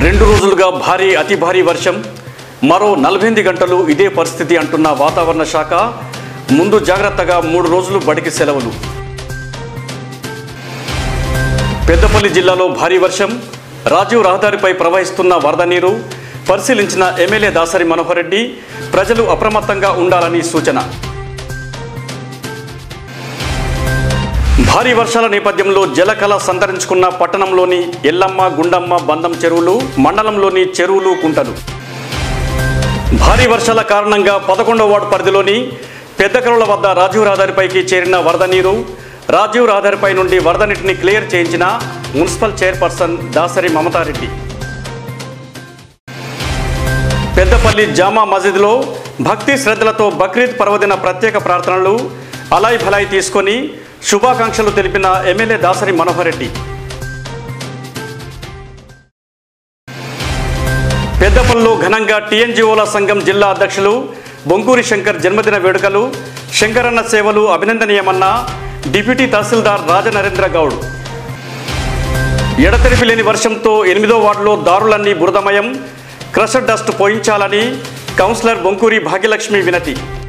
రెండు రోజులుగా భారీ అతి భారీ వర్షం మరో నలభై ఎనిమిది గంటలు ఇదే పరిస్థితి అంటున్న వాతావరణ శాఖ ముందు జాగ్రత్తగా మూడు రోజులు బడికి సెలవులు పెద్దపల్లి జిల్లాలో భారీ వర్షం రాజీవ్ రహదారిపై ప్రవహిస్తున్న వరద నీరు పరిశీలించిన ఎమ్మెల్యే దాసరి మనోహర్ రెడ్డి ప్రజలు అప్రమత్తంగా ఉండాలని సూచన భారీ వర్షాల నేపథ్యంలో జలకళ సంతరించుకున్న పట్టణంలోని ఎల్లమ్మ గుండమ్మ బందం చెరువులు మండలంలోని చెరువులు కుంటలు భారీ వర్షాల కారణంగా పదకొండవ వార్డు పరిధిలోని పెద్ద కరువుల వద్ద రాజీవ్ రహదారిపైకి చేరిన వరద నీరు రాజీవ్ రహదారిపై నుండి వరద నీటిని క్లియర్ చేయించిన మున్సిపల్ చైర్పర్సన్ దాసరి మమతారెడ్డి పెద్దపల్లి జామా మసీదులో భక్తి శ్రద్ధలతో బక్రీద్ పర్వదిన ప్రత్యేక ప్రార్థనలు అలాయ్ భలాయ్ తీసుకొని శుభాకాంక్షలు తెలిపిన ఎమ్మెల్యే దాసరి మనోహర్ రెడ్డి పెద్దపల్లిలో ఘనంగా టీఎన్జిఓల సంఘం జిల్లా అధ్యక్షులు బొంకూరి శంకర్ జన్మదిన వేడుకలు శంకరన్న సేవలు అభినందనీయమన్న డిప్యూటీ తహసీల్దార్ రాజనరేంద్ర గౌడ్ ఎడతెరిపి లేని వర్షంతో ఎనిమిదో వార్డులో దారులన్నీ బురదమయం క్రషర్ డస్ట్ పోయించాలని కౌన్సిలర్ బొంకూరి భాగ్యలక్ష్మి వినతి